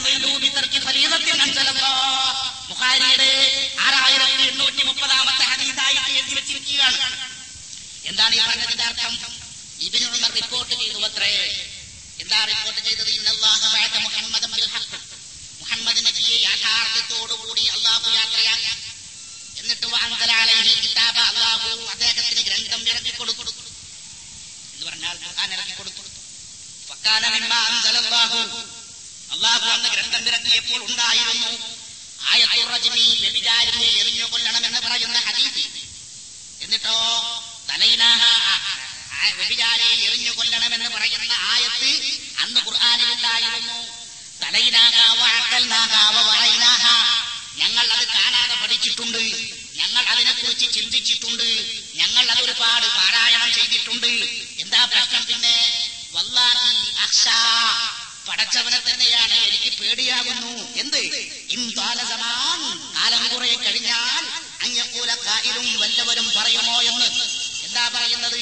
ഫയദില്ലു ബിതർക്കി ഫരീദത്തിൻ അൻസലല്ലാഹ്. ബുഖാരിയുടെ ആറായിരത്തി എണ്ണൂറ്റി മുപ്പതാമത്തെ ഹദീസായിട്ട് എഴുതി വെച്ചിരിക്കുകയാണ് എന്താണ് ഈ പറഞ്ഞതിന്റെ അർത്ഥം ഇബിനു ഉമർ റിപ്പോർട്ട് ചെയ്തു അത്രേ എന്താ റിപ്പോർട്ട് ചെയ്തത് ഇന്നല്ലാഹ ബഅത മുഹമ്മദൻ ബിൽ ഹഖ് മുഹമ്മദ് നബിയെ യാഥാർത്ഥ്യത്തോടുകൂടി അള്ളാഹു യാത്രയാക്കി എന്നിട്ട് വഅൻസല അലൈഹി കിതാബ അള്ളാഹു അദ്ദേഹത്തിന് ഗ്രന്ഥം ഇറക്കി കൊടുത്തു എന്ന് പറഞ്ഞാൽ ഖുർആൻ ഇറക്കി കൊടുത്തു ഫക്കാന മിമ്മാ അൻസലല്ലാഹു അള്ളാഹു അന്ന് ഗ്രന്ഥം ഇറക്കിയപ്പോൾ ഉണ്ടായിരുന്നു ആയത്തുർ റജ്മി വ്യഭിചാരിയെ എറിഞ്ഞു കൊല്ലണമെന്ന് പറയുന്ന ഹദീസ് എന്നിട്ടോ തലയിനാഹ വ്യഭിചാരിയെ എറിഞ്ഞു കൊല്ലണമെന്ന് പറയുന്ന ആയത്ത് അന്ന് ഖുർആനിൽ ഉണ്ടായിരുന്നു തലയിനാഹ വാക്കൽനാഹ വറൈനാഹ ഞങ്ങൾ അത് കാണാതെ പഠിച്ചിട്ടുണ്ട് ഞങ്ങൾ അതിനെക്കുറിച്ച് ചിന്തിച്ചിട്ടുണ്ട് ഞങ്ങൾ അത് ഒരുപാട് പാരായണം ചെയ്തിട്ടുണ്ട് എന്താ പ്രശ്നം പിന്നെ വല്ലാഹി അക്ഷാ പടച്ചവനെ തന്നെയാണ് എനിക്ക് പേടിയാകുന്നു എന്ത് ഇൻതാലസമാൻ കാലം കുറെ കഴിഞ്ഞാൽ അയ്യക്കൂല കായിലും വല്ലവരും പറയുമോ എന്ന് എന്താ പറയുന്നത്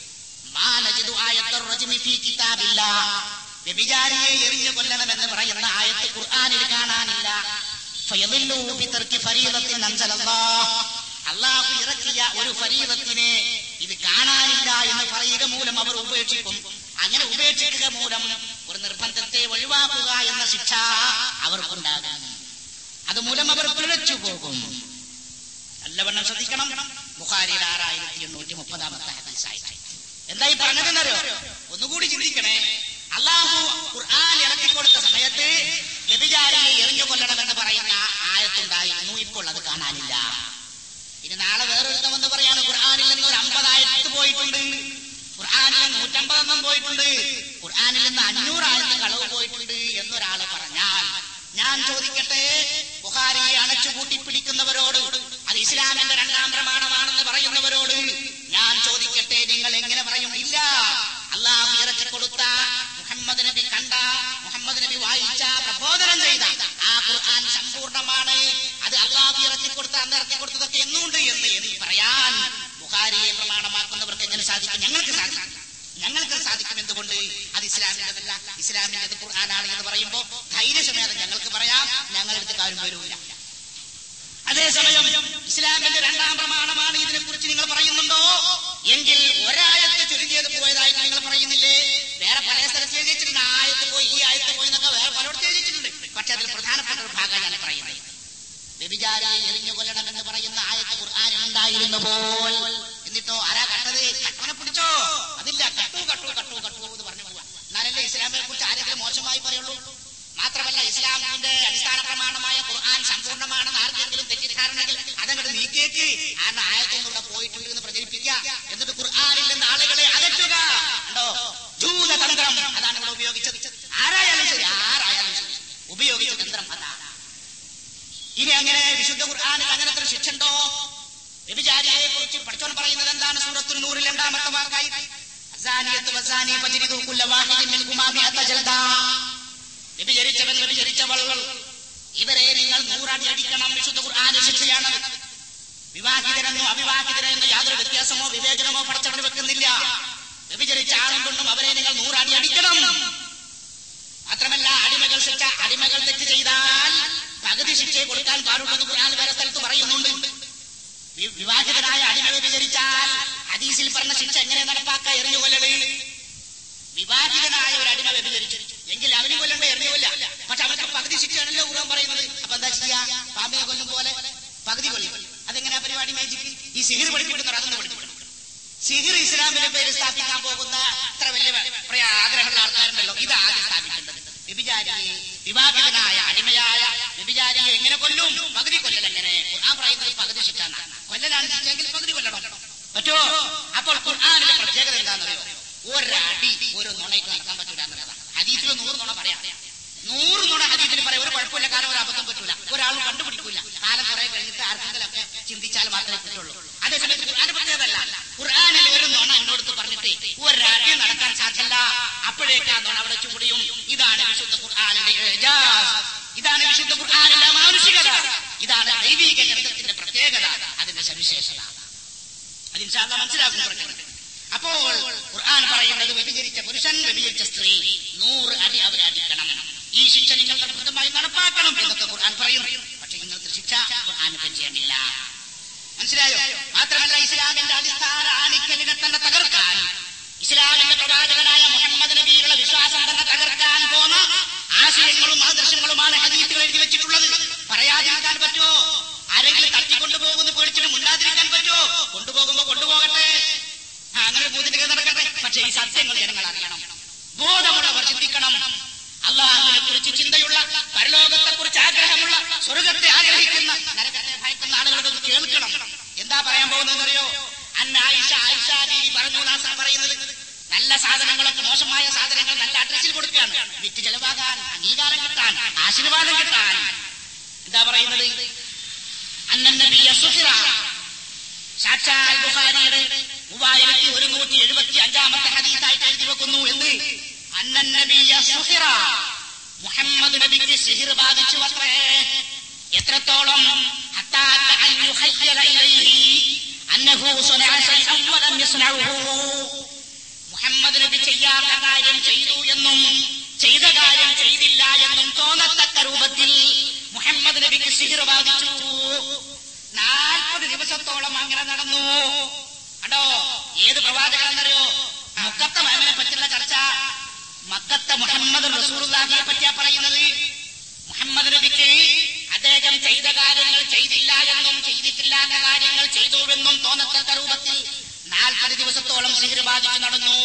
മാനജിദു ആയത്തുർ റജ്മി ഫീ കിതാബില്ല വ്യഭിചാരിയെ എറിഞ്ഞു കൊല്ലണമെന്ന് പറയുന്ന ആയത്ത് ഖുർആനിൽ കാണാനില്ല ഫയദില്ലു ബിതർക്കി ഫരീദത്തിൻ അൻസലല്ലാഹ് അള്ളാഹു ഇറക്കിയ ഒരു ഫരീദത്തിനെ ഇത് കാണാനില്ല എന്ന് പറയുക മൂലം അവർ ഉപേക്ഷിക്കും അങ്ങനെ ഉപേക്ഷിക്കുക മൂലം ഒരു നിർബന്ധത്തെ ഒഴിവാക്കുക എന്ന ശിക്ഷ അവർക്കുണ്ടാകും അതുമൂലം അവർ പിഴച്ചു പോകും നല്ലവണ്ണം ശ്രദ്ധിക്കണം ബുഖാരിയുടെ ആറായിരത്തി എണ്ണൂറ്റി മുപ്പതാമത്തെ ഹദീസായി എന്താ ഈ പറഞ്ഞതെന്നറിയോ ഒന്നുകൂടി ചിന്തിക്കണേ അള്ളാഹു ഖുർആൻ ഇറക്കി കൊടുത്ത സമയത്ത് വ്യഭിചാരിയെ എറിഞ്ഞു കൊല്ലണമെന്ന് പറയുന്ന ആയത്തുണ്ടായിരുന്നു ഇപ്പോൾ അത് കാണാനില്ല ഇനി നാളെ വേറൊരുത്തം എന്ന് പറയാണ് ഖുർആനിൽ നിന്ന് ഒരു അമ്പതായത്ത് പോയിട്ടുണ്ട് ഖുർആനിൽ നൂറ്റമ്പതെണ്ണം പോയിട്ടുണ്ട് ഖുർആനിൽ നിന്ന് അഞ്ഞൂറായത്ത് കളവ് പോയിട്ടുണ്ട് എന്നൊരാള് പറഞ്ഞാൽ ഞാൻ ചോദിക്കട്ടെ ബുഹാരിയെ അണച്ചുകൂട്ടി പിടിക്കുന്നവരോട് അത് ഇസ്ലാമിന്റെ രണ്ടാം പ്രമാണമാണെന്ന് പറയുന്നവരോട് ഞാൻ ചോദിക്കട്ടെ നിങ്ങൾ എങ്ങനെ പറയും ഇല്ല അള്ളാഹു ഇറക്കി കൊടുത്ത മുഹമ്മദ് നബി കണ്ട മുഹമ്മദ് നബി വായിച്ച പ്രബോധനം ചെയ്ത ആ ഖുർആൻ സമ്പൂർണ്ണമാണ് അത് അള്ളാഹു ഇറക്കി കൊടുത്ത അന്ന് ഇറക്കി കൊടുത്തതൊക്കെ എന്നുണ്ട് എന്ന് എനിക്ക് പറയാൻ ബുഹാരിയെ പ്രമാണമാക്കുന്നവർക്ക് എങ്ങനെ സാധിക്കും ഞങ്ങൾക്ക് സാധിക്കും ഞങ്ങൾക്ക് സാധിക്കും എന്തുകൊണ്ട് അത് ഇസ്ലാമിൻ്റെതല്ല ഇസ്ലാമിൻ്റെത് ഖുർആനാണ് എന്ന് പറയുമ്പോൾ ധൈര്യസമേതം ഞങ്ങൾക്ക് പറയാം ഞങ്ങളെടുത്ത് കാര്യം വരൂല അതേസമയം ഇസ്ലാമിന്റെ രണ്ടാം പ്രമാണമാണ് ഇതിനെ കുറിച്ച് നിങ്ങൾ പറയുന്നുണ്ടോ എങ്കിൽ ഒരായത്ത് ചുരുങ്ങിയത് പോയതായിട്ട് നിങ്ങൾ പറയുന്നില്ലേ വേറെ പല സ്ഥലത്ത് എഴുതിയിട്ടുണ്ട് ആ ആയത്ത് പോയി ഈ ആയത്ത് പോയി എന്നൊക്കെ വേറെ പലയിടത്ത് എഴുതിയിട്ടുണ്ട് പക്ഷെ അതിൽ പ്രധാനപ്പെട്ട ഒരു ഭാഗമാണ് ഞാൻ പറയുന്നത് വ്യഭിചാരിയെ എറിഞ്ഞു കൊല്ലണമെന്ന് പറയുന്ന ആയത്ത് ഖുർആാനിൽ ഉണ്ടായിരുന്നപ്പോൾ എന്നിട്ടോ ആരാ കണ്ടത് കട്ടവനെ പിടിച്ചോ അതില്ല കട്ടു കട്ടു കട്ടു കട്ടു എന്ന് പറഞ്ഞു പോവാ എന്നാലല്ലേ ഇസ്ലാമിനെ കുറിച്ച് ആരെങ്കിലും മോശമായി പറയുള്ളൂ മാത്രമല്ല ഇസ്ലാമിന്റെ അടിസ്ഥാന പ്രമാണമായ ഖുർആൻ സമ്പൂർണ്ണമാണെന്ന് ആർക്കെങ്കിലും തെറ്റിദ്ധാരണകൾ അതങ്ങോട്ട് നീക്കിയേക്ക് ആ ആയത്തൊന്നുകൂടെ പോയിട്ടുണ്ട് എന്ന് പ്രചരിപ്പിക്കുക എന്നിട്ട് ഖുർആാനിൽ നിന്ന് ആളുകളെ അകറ്റുക ഉണ്ടോ ജൂതതന്ത്രം അതാണ് ഇവിടെ ഉപയോഗിച്ചത് ആരായാലും ശരി ആരായാലും ശരി ഉപയോഗിച്ച തന്ത്രം അതാണ് ഇനി അങ്ങനെ വിശുദ്ധ ഖുർആാനിൽ അങ്ങനത്തെ ഒരു ശിക്ഷ ഉണ്ടോ വ്യഭിചാരിയെ കുറിച്ച് പഠിച്ചോൻ പറയുന്നത് എന്താണ് സൂറത്തുൽ നൂറിൽ രണ്ടാമത്തെ വാക്കായി അസാനിയത്ത് വസാനി ഫജ്രിദു കുല്ല വാഹിദിൻ മിൻകുമാ മിഅത ജൽദാ വ്യഭിചരിച്ചവൻ വ്യഭിചരിച്ചവൾ ഇവരെ നിങ്ങൾ നൂറടി അടിക്കണം വിശുദ്ധ ഖുർആാന്റെ ശിക്ഷയാണ് വിവാഹിതരെന്നോ അവിവാഹിതരെന്നോ യാതൊരു വ്യത്യാസമോ വിവേചനമോ പടച്ചവന് വെക്കുന്നില്ല വ്യഭിചരിച്ച ആളും കൊണ്ടും അവരെ നിങ്ങൾ നൂറടി അടിക്കണം മാത്രമല്ല അടിമകൾ ശിക്ഷ അടിമകൾ തെറ്റ് ചെയ്താൽ പകുതി ശിക്ഷയെ കൊടുക്കാൻ പാടുള്ളൂ ഖുർആൻ വേറെ സ്ഥലത്ത് പറയുന്നുണ്ട് വി- വിവാഹിതനായ അടിമ വ്യഭിചരിച്ചാൽ ഹദീസിൽ പറഞ്ഞ ശിക്ഷ എങ്ങനെ നടപ്പാക്ക എറിഞ്ഞു കൊല്ലല് വിവാഹിതനായ ഒരു അടിമ വ്യഭിചരിച്ചു എങ്കിൽ അവന് കൊല്ലണ്ട എറിഞ്ഞു കൊല്ല പക്ഷെ അവർക്ക് പകുതി ശിക്ഷയാണല്ലോ ഖുർആൻ പറയുന്നത് അപ്പൊ എന്താ ചെയ്യാ പാമ്പിനെ കൊല്ലും പോലെ പകുതി കൊല്ലും അതെങ്ങനെയാ പരിപാടി മേജിക്ക് ഈ സിഹിർ പഠിപ്പിക്കുന്നവർ അതൊന്ന് പഠിപ്പിക്കണം സിഹിർ ഇസ്ലാമിന്റെ പേര് സ്ഥാപിക്കാൻ പോകുന്ന അത്ര വലിയ പ്രിയ ആഗ്രഹമുള്ള ആൾക്കാരുണ്ടല്ലോ ഇത് ആദ്യം സ്ഥാപിക്കേണ്ടത് വ്യഭിചാരിയെ വിവാഹിതനായ അടിമയായ വ്യഭിചാരിയെ എങ്ങനെ കൊല്ലും പകുതി കൊല്ലൽ എങ്ങനെ ഖുർആൻ പറയുന്നത് പകുതി ശിക്ഷാണ് കൊല്ലലാണ് ശിക്ഷയെങ്കിൽ പകുതി കൊല്ലണം പറ്റോ അപ്പോൾ ഖുർആാനിലെ പ്രത്യേകത എന്താണെന്നറിയോ ഒരടി ഒരു നുണയ്ക്ക് നടക്കാൻ പറ്റൂല എന്നുള്ളതാണ് ഹദീസിൽ നൂറ് നുണ പറയാം നൂറ് നുണ ഹദീസിൽ പറയാം ഒരു കുഴപ്പമില്ല കാരണം ഒരു അബദ്ധം പറ്റൂല ഒരാളും കണ്ടുപിടിക്കൂല കാലം കുറെ കഴിഞ്ഞിട്ട് ആർക്കെങ്കിലൊക്കെ ചിന്തിച്ചാൽ മാത്രമേ പറ്റുള്ളൂ അതേസമയത്ത് ഖുർആന്റെ പ്രത്യേകതല്ല ഖുർആനിൽ ഒരു നുണ എന്നോട് പറഞ്ഞിട്ട് ഒരടി നടക്കാൻ സാധ്യല്ല അപ്പോഴേക്ക് ആ നുണ അവിടെ ചൂടിയും ഇതാണ് വിശുദ്ധ ഖുർആാനിന്റെ ഇജാസ്. ഇതാണ് വിശുദ്ധ ഖുർആാനിന്റെ മാനുഷികത ഇതാണ് ദൈവിക ഗ്രന്ഥത്തിന്റെ പ്രത്യേകത അതിന്റെ സവിശേഷത അത് ഇൻഷാല്ല മനസ്സിലാക്കും കുറച്ചുകൂടെ. അപ്പോൾ ഖുർആൻ പറയുന്നത് വ്യഭിചരിച്ച പുരുഷൻ വ്യഭിചരിച്ച സ്ത്രീ നൂറ് അടി അവരെ അടിക്കണം ഈ ശിക്ഷ നിങ്ങൾ നിർബന്ധമായി നടത്തണം ഒഴിവാക്കണം എന്നൊക്കെ ഖുർആൻ പറയുന്നു പക്ഷെ ഇന്നത്തെ ശിക്ഷ ഖുർആൻ ചെയ്യാനില്ല മനസ്സിലായോ മാത്രമല്ല ഇസ്ലാമിന്റെ അടിസ്ഥാന ആണിക്കലിനെ തന്നെ തകർക്കാൻ ഇസ്ലാമിന്റെ പ്രവാചകനായ മുഹമ്മദ് നബിയുടെ വിശ്വാസം തന്നെ തകർക്കാൻ പോന്ന ആശയങ്ങളും ആദർശങ്ങളുമാണ് ഹദീസുകൾ എഴുതി വെച്ചിട്ടുള്ളത് പറയാതിരിക്കാൻ പറ്റുമോ ആരെങ്കിലും തട്ടിക്കൊണ്ടുപോകുന്നു പേടിച്ചിട്ട് മുണ്ടാതിരിക്കാൻ പറ്റുമോ കൊണ്ടുപോകുമ്പോ കൊണ്ടുപോകട്ടെ ആ, അങ്ങനെ പൂജനകൾ നടക്കട്ടെ പക്ഷേ ഈ സത്യങ്ങൾ ജനങ്ങൾ അറിയണം ബോധമുള്ളവർ ചിന്തിക്കണം അള്ളാഹുവിനെ കുറിച്ച് ചിന്തയുള്ള പരലോകത്തെ കുറിച്ച് ആഗ്രഹമുള്ള സ്വർഗത്തെ ആഗ്രഹിക്കുന്ന നരകത്തെ ഭയക്കുന്ന ആളുകളൊക്കെ ഇത് കേൾക്കണം എന്താ പറയാൻ പോകുന്നതെന്നറിയോ അന്ന ആയിഷ ആയിഷ ബീവി പറഞ്ഞു നാസ പറയുന്നത് നല്ല സാധനങ്ങളൊക്കെ മോശമായ സാധനങ്ങൾ നല്ല അഡ്രസ്സിൽ കൊടുക്കുകയാണ് വിറ്റ് ചെലവാകാൻ അംഗീകാരം കിട്ടാൻ ആശീർവാദം കിട്ടാൻ എന്താ പറയുന്നത് അന്നൻ നബിയ സുഹിറ സാക്ഷാൽ ബുഖാരിയുടെ മൂവായിരത്തി ഒരുന്നൂറ്റി എഴുപത്തി അഞ്ചാമത്തെ ഹദീസായിട്ട് എഴുതി വെക്കുന്നു എന്ത് അന്നൻ നബിയ സുഹിറ മുഹമ്മദ് നബിക്ക് സിഹിർ ബാധിച്ചു അത്രേ എത്രത്തോളം ഹത്താ അൻ യുഖയ്യല ഇലൈഹി അന്നഹു സ്വനഅ ശൈഅൻ വലം യസ്നഉഹു മുഹമ്മദ് നബി ചെയ്യാത്ത കാര്യം ചെയ്തു എന്നും ചെയ്ത കാര്യം ചെയ്തില്ല എന്നും തോന്നത്തക്ക രൂപത്തിൽ മുഹമ്മദ് നബിക്ക് സിഹിർ ബാധിച്ചു നാൽപ്പത് ദിവസത്തോളം അങ്ങനെ നടന്നു അടോ ഏത് പ്രവാചകനെന്നറിയോ മുക്കത്തെ മഹമനെ പറ്റിയുള്ള ചർച്ച മക്കത്തെ മുഹമ്മദ് റസൂലുള്ളാഹിയെ പറ്റിയാ പറയുന്നത് മുഹമ്മദ് നബിക്ക് അദ്ദേഹം ചെയ്ത കാര്യങ്ങൾ ചെയ്തില്ല എന്നും ചെയ്തിട്ടില്ലാത്ത കാര്യങ്ങൾ ചെയ്തുവെന്നും തോന്നത്തക്ക രൂപത്തിൽ നാൽപ്പത് ദിവസത്തോളം സിഹിർ ബാധിച്ചു നടന്നു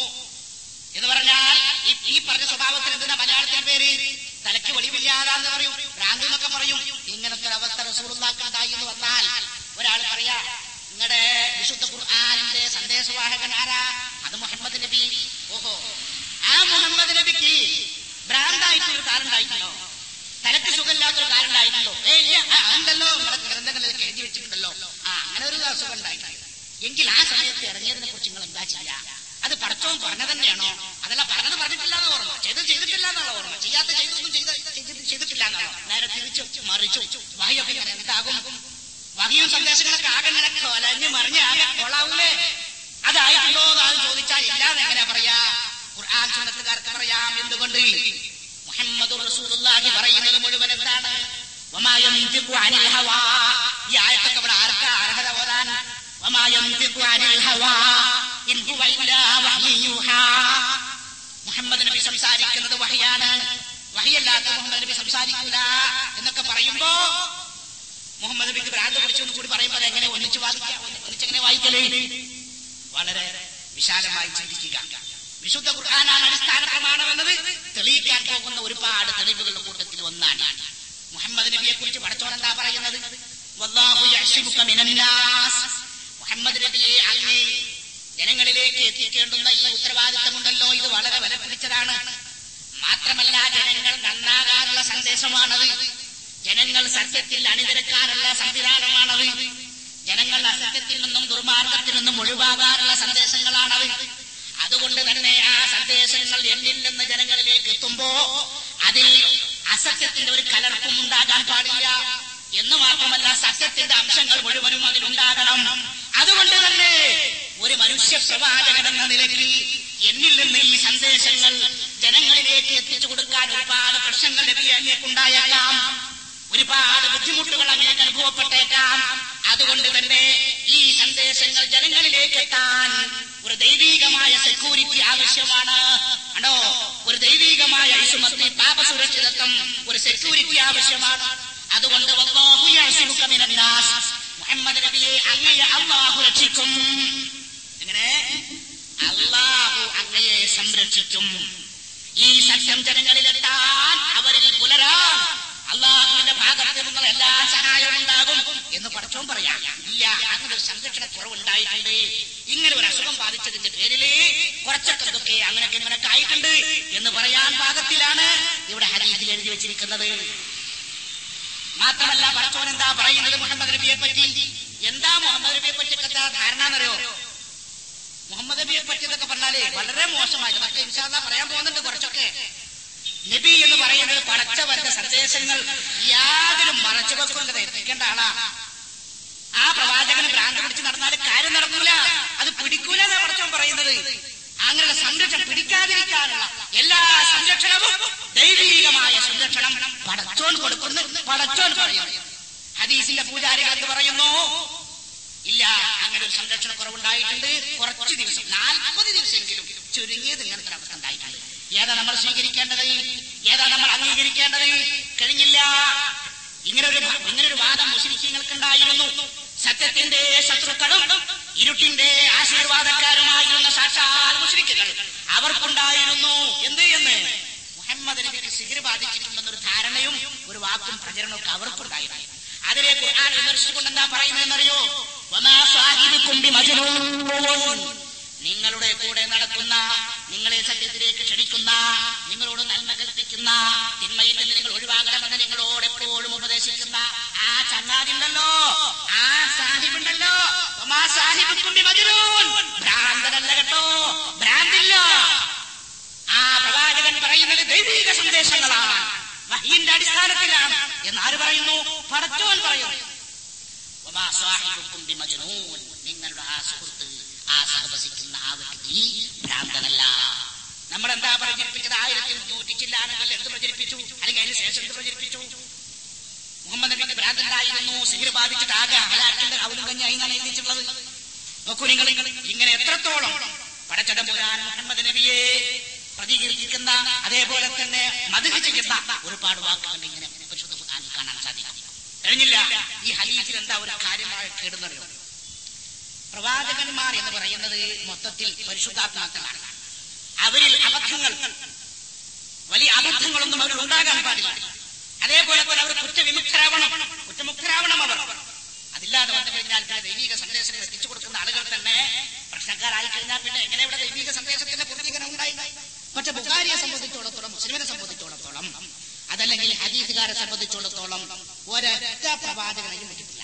എന്ന് പറഞ്ഞാൽ ഈ- ഈ പറഞ്ഞ സ്വഭാവത്തിന് എന്തിനാ മലയാളത്തിന് പേര് തലയ്ക്ക് വെളിവില്ലാതാന്ന് പറയും ഭ്രാന്ത് എന്നൊക്കെ പറയും ഇങ്ങനത്തെ ഒരു അവസ്ഥ റസൂറുണ്ടാക്കുണ്ടായി എന്ന് വന്നാൽ ഒരാൾ പറയാ നിങ്ങളുടെ വിശുദ്ധ ഖുർആാനിന്റെ സന്ദേശവാഹകൻ ആരാ അത് മുഹമ്മദ് നബി ഓഹോ ആ മുഹമ്മദ് നബിക്ക് ഭ്രാന്തായിട്ടൊരു കാര്യം ഉണ്ടായിട്ടുണ്ടോ തലക്ക് സുഖമില്ലാത്തൊരു കാര്യം ഉണ്ടായിട്ടുണ്ടോ ഏ ഇല്ല ആ, ഉണ്ടല്ലോ നിങ്ങളുടെ ഗ്രന്ഥങ്ങളിലൊക്കെ എഴുതി വെച്ചിട്ടുണ്ടല്ലോ ആ അങ്ങനെ ഒരു അസുഖം ഉണ്ടായിട്ടുണ്ട് എങ്കിൽ ആ സമയത്ത് ഇറങ്ങിയതിനെ കുറിച്ച് നിങ്ങൾ എന്താ ചെയ്യാ അത് പടച്ചോൻ പറഞ്ഞ തന്നെയാണോ അതല്ല പറഞ്ഞത് പറഞ്ഞിട്ടില്ല എന്ന് ഓർമ്മ ചെയ്തത് ചെയ്തിട്ടില്ല എന്നുള്ള ഓർമ്മ ചെയ്യാത്ത ചെയ്തൊന്നും ചെയ്ത ചെയ്തിട്ട് ചെയ്തിട്ടില്ല എന്നാണോ നേരെ തിരിച്ചു മറിച്ചു വഹിയൊക്കെ ഇങ്ങനെ എന്താകും വഹിയും സന്ദേശങ്ങളൊക്കെ ആകെ ഇങ്ങനെ കൊലഞ്ഞ് മറിഞ്ഞ് ആകെ കൊള്ളാവൂലേ അതായിട്ടുണ്ടോ എന്ന് ചോദിച്ചാൽ ഇല്ലാതെ എങ്ങനെ പറയാ ഖുർആൻ സുന്നത്തുകാർക്ക് പറയാം എന്തുകൊണ്ട് മുഹമ്മദ് റസൂലുള്ളാഹി പറയുന്നത് മുഴുവൻ എന്താണ് വമാ യന്തിഖു അനിൽ ഹവാ ഈ ആയത്തൊക്കെ ഇവിടെ ആർക്കാ അർഹത ഓതാൻ വമാ യന്തിഖു അനിൽ ഹവാ ഇൻ ഹുവ ഇല്ലാ വഹ്യു യൂഹാ മുഹമ്മദ് നബി സംസാരിക്കുന്നത് വഹിയാണ് വഹിയല്ലാത്ത മുഹമ്മദ് നബി സംസാരിക്കൂല എന്നൊക്കെ പറയുമ്പോ മുഹമ്മദ് നബിക്ക് ഭ്രാന്ത് പിടിച്ചു എന്ന് കൂടി പറയുമ്പോൾ എങ്ങനെ ഒന്നിച്ച് വാദിക്കാം ഒന്നിച്ചെങ്ങനെ വായിക്കലേ വളരെ വിശാലമായി ചിന്തിക്കുക വിശുദ്ധ ഖുർആനാണ് അടിസ്ഥാന പ്രമാണമെന്നത് തെളിയിക്കാൻ പോകുന്ന ഒരുപാട് തെളിവുകളുടെ കൂട്ടത്തിൽ ഒന്നാണ് മുഹമ്മദ് നബിയെ കുറിച്ച് പടച്ചോൻ എന്താ പറയുന്നത് വല്ലാഹു യഅ്സിമുക മിനന്നാസ്. മുഹമ്മദ് നബിയെ അങ്ങ് ജനങ്ങളിലേക്ക് എത്തിക്കേണ്ടുന്ന ഈ ഉത്തരവാദിത്തമുണ്ടല്ലോ ഇത് വളരെ വില പിടിച്ചതാണ് മാത്രമല്ല ജനങ്ങൾ നന്നാകാനുള്ള സന്ദേശമാണത് ജനങ്ങൾ സത്യത്തിൽ അണിനിരക്കാനുള്ള സംവിധാനമാണത് ജനങ്ങൾ അസത്യത്തിൽ നിന്നും ദുർമാർഗത്തിൽ നിന്നും ഒഴിവാകാനുള്ള സന്ദേശങ്ങളാണത് അതുകൊണ്ട് തന്നെ ആ സന്ദേശങ്ങൾ എന്നിൽ നിന്ന് ജനങ്ങളിലേക്ക് എത്തുമ്പോ അതിൽ അസത്യത്തിന്റെ ഒരു കലർപ്പും ഉണ്ടാകാൻ പാടില്ല എന്ന് മാത്രമല്ല സത്യത്തിന്റെ അംശങ്ങൾ മുഴുവനും അതിലുണ്ടാകണം അതുകൊണ്ട് തന്നെ ഒരു മനുഷ്യ പ്രവാചകൻ എന്ന നിലയിൽ എന്നിൽ നിന്ന് ഈ സന്ദേശങ്ങൾ ജനങ്ങളിലേക്ക് എത്തിച്ചു കൊടുക്കാൻ ഒരുപാട് പ്രശ്നങ്ങൾ ലഭിക്കാനേക്കുണ്ടായേക്കാം ഒരുപാട് ബുദ്ധിമുട്ടുകൾ അങ്ങേക്ക് അനുഭവപ്പെട്ടേക്കാം അതുകൊണ്ട് തന്നെ ഈ സന്ദേശങ്ങൾ ജനങ്ങളിലേക്ക് എത്താൻ ഒരു ദൈവീകമായ സെക്യൂരിറ്റി ആവശ്യമാണ് ആണോ ഒരു ദൈവീകമായ ഇസുമത്തി പാപസുരക്ഷിതത്വം ഒരു സെക്യൂരിറ്റി ആവശ്യമാണ് അതുകൊണ്ട് വല്ലാഹു യഅ്സിമുക മിനന്നാസ്. മുഹമ്മദ് നബിയെ അങ്ങയെ അള്ളാഹു രക്ഷിക്കും എങ്ങനെ അള്ളാഹു അങ്ങയെ സംരക്ഷിക്കും ഈ സത്യം ജനങ്ങളിലെത്താൻ അവരിൽ പുലരാൻ അള്ളാഹുവിന്റെ ഭാഗത്ത് നിന്നുള്ള എല്ലാ സഹായവും ഉണ്ടാകും എന്ന് പടച്ചോൻ പറയാം ഇല്ല അങ്ങനെ ഒരു സംരക്ഷണ കുറവുണ്ടായിട്ടുണ്ട് ഇങ്ങനെ ഒരു അസുഖം ബാധിച്ചതിന്റെ പേരില് കുറച്ചൊക്കെ ഇതൊക്കെ അങ്ങനെയൊക്കെ ഇങ്ങനെയൊക്കെ ആയിട്ടുണ്ട് എന്ന് പറയാൻ പാകത്തിലാണ് ഇവിടെ ഹരീതിൽ എഴുതി വെച്ചിരിക്കുന്നത് മാത്രമല്ല പടച്ചോൻ എന്താ പറയുന്നത് മുഹമ്മദ് നബിയെ പറ്റി എന്താ മുഹമ്മദ് നബിയെ പറ്റി ധാരണ എന്നറിയോ മുഹമ്മദ് നബിയെ പറ്റി എന്നൊക്കെ പറഞ്ഞാലേ വളരെ മോശമായി അതൊക്കെ ഇൻഷാല്ല പറയാൻ പോകുന്നുണ്ട് കുറച്ചൊക്കെ നബി എന്ന് പറയുന്നത് പടച്ചവരുടെ സന്ദേശങ്ങൾ യാതൊരു മറച്ചുവെക്കുന്നത് എത്തിക്കേണ്ട ആളാ ആ പ്രവാചകന് ഭ്രാന്ത് പിടിച്ച് നടന്നാൽ കാര്യം നടക്കൂല അത് പിടിക്കൂല എന്നാ പടച്ചവൻ പറയുന്നത് അങ്ങനെയുള്ള സംരക്ഷണം പിടിക്കാതിരിക്കാനുള്ള എല്ലാ സംരക്ഷണവും ദൈവീകമായ സംരക്ഷണം പടച്ചോൻ പടച്ചോൻ കൊടുക്കുന്നു പടച്ചോൻ പറയുന്നു ഹദീസിന്റെ പൂജാരികൾ എന്ന് പറയുന്നു ഇല്ല അങ്ങനെ ഒരു സംരക്ഷണ കുറവുണ്ടായിട്ടുണ്ട് കുറച്ച് ദിവസം നാൽപ്പത് ദിവസമെങ്കിലും ചുരുങ്ങിയത് ഇങ്ങനത്തെ അവസ്ഥ ഉണ്ടായിട്ടുണ്ട് ഏതാ നമ്മൾ സ്വീകരിക്കേണ്ടത് ഏതാ നമ്മൾ അംഗീകരിക്കേണ്ടത് കഴിഞ്ഞില്ല ഇങ്ങനെ ഒരു ഇങ്ങനെ ഒരു വാദം മുസ്ലിങ്ങൾക്ക് സത്യത്തിന്റെ ശത്രുക്കളും ഇരുട്ടിന്റെ ആശീർവാദക്കാരുമായിരുന്ന സാക്ഷാൽ മുസ്ലിക്കുകൾ അവർക്കുണ്ടായിരുന്നു എന്ത് എന്ന് മുഹമ്മദ് നബിക്ക് സിഗിർ ബാധിച്ചിട്ടുണ്ടെന്നൊരു ധാരണയും ഒരു വാക്കും പ്രചരണവും ഒക്കെ അവർക്കുണ്ടായിരുന്നു അതിനെ ഖുർആൻ വിമർശിച്ചുകൊണ്ട് എന്താ പറയുന്നതെന്നറിയോ വമാ സാഹിബുക്കും ബിമജ്നൂൻ. നിങ്ങളുടെ കൂടെ നടക്കുന്ന നിങ്ങളെ സത്യത്തിലേക്ക് ക്ഷണിക്കുന്ന നിങ്ങളോട് നന്മ കൽപ്പിക്കുന്ന തിന്മയിൽ നിന്ന് നിങ്ങൾ ഒഴിവാകണമെന്ന് നിങ്ങളോട് എപ്പോഴും ഉപദേശിക്കുന്ന ആ ചങ്ങാതിണ്ടല്ലോ ആ സാഹിബുണ്ടല്ലോ വമാ സാഹിബുക്കും ബിമജ്നൂൻ. ഭ്രാന്തനല്ല കേട്ടോ ഭ്രാന്തില്ല ആ പ്രവാചകൻ പറയുന്നത് ദൈവിക സന്ദേശങ്ങളാണ് വഹീന്റെ അടിസ്ഥാനത്തിലാണ് എന്ന് ആര് പറയുന്നു പടച്ചോൻ പറയുന്നു വമാ സാഹിബുക്കും ബിമജ്നൂൻ. നിങ്ങളുടെ ആ സുഹൃത്ത് ആ സഹവസിക്കുന്ന ആ വ്യക്തി ഭ്രാന്തനല്ല നമ്മളെന്താ പ്രചരിപ്പിച്ചത് ആയിരത്തി നൂറ്റി ചില്ലാനുകൾ എന്ത് പ്രചരിപ്പിച്ചു അല്ലെങ്കിൽ അതിന് ശേഷം എന്ത് പ്രചരിപ്പിച്ചു മുഹമ്മദ് നബിക്ക് ഭ്രാന്തനായിരുന്നു സിഹിർ ബാധിച്ചിട്ട് ആകെ ഹലാക്കിന്റെ അവലും കഞ്ഞി അതിനാണ് എഴുതിച്ചിട്ടുള്ളത് നോക്കൂ നിങ്ങൾ ഇങ്ങനെ എത്രത്തോളം പടച്ചതമ്പുരാൻ മുഹമ്മദ് നബിയെ പ്രതികരിക്കുന്ന അതേപോലെ തന്നെ മധുര ചെയ്യുന്ന ഒരുപാട് വാക്കുകൾ ഇങ്ങനെ പരിശുദ്ധ ഖുർആനിൽ കാണാൻ സാധിക്കും കഴിഞ്ഞില്ല ഈ ഹദീസിൽ എന്താ ഒരു കാര്യമായ കേടുന്നറിയോ പ്രവാചകന്മാർ എന്ന് പറയുന്നത് മൊത്തത്തിൽ പരിശുദ്ധാത്മാക്കളാണ് അവരിൽ അബദ്ധങ്ങൾ വലിയ അബദ്ധങ്ങളൊന്നും അവരിൽ ഉണ്ടാകാൻ പാടില്ല അതേപോലെ തന്നെ അവർ കുറ്റവിമുക്തരാവണം കുറ്റമുക്തരാവണം അവർ അതില്ലാതെ വന്നു കഴിഞ്ഞാൽ പിന്നെ ദൈവിക സന്ദേശങ്ങൾ എത്തിച്ചു കൊടുക്കുന്ന ആളുകൾ തന്നെ പ്രശ്നക്കാരായി കഴിഞ്ഞാൽ പിന്നെ എങ്ങനെ ഇവിടെ ദൈവിക സന്ദേശത്തിന്റെ പൂർത്തീകരണം ഉണ്ടായി പക്ഷെ ബുഖാരിയെ സംബന്ധിച്ചിടത്തോളം മുസ്ലിമിനെ സംബന്ധിച്ചിടത്തോളം അതല്ലെങ്കിൽ ഹദീസുകാരെ സംബന്ധിച്ചിടത്തോളം ഒരൊറ്റ പ്രവാചകനെയും പറ്റിയിട്ടില്ല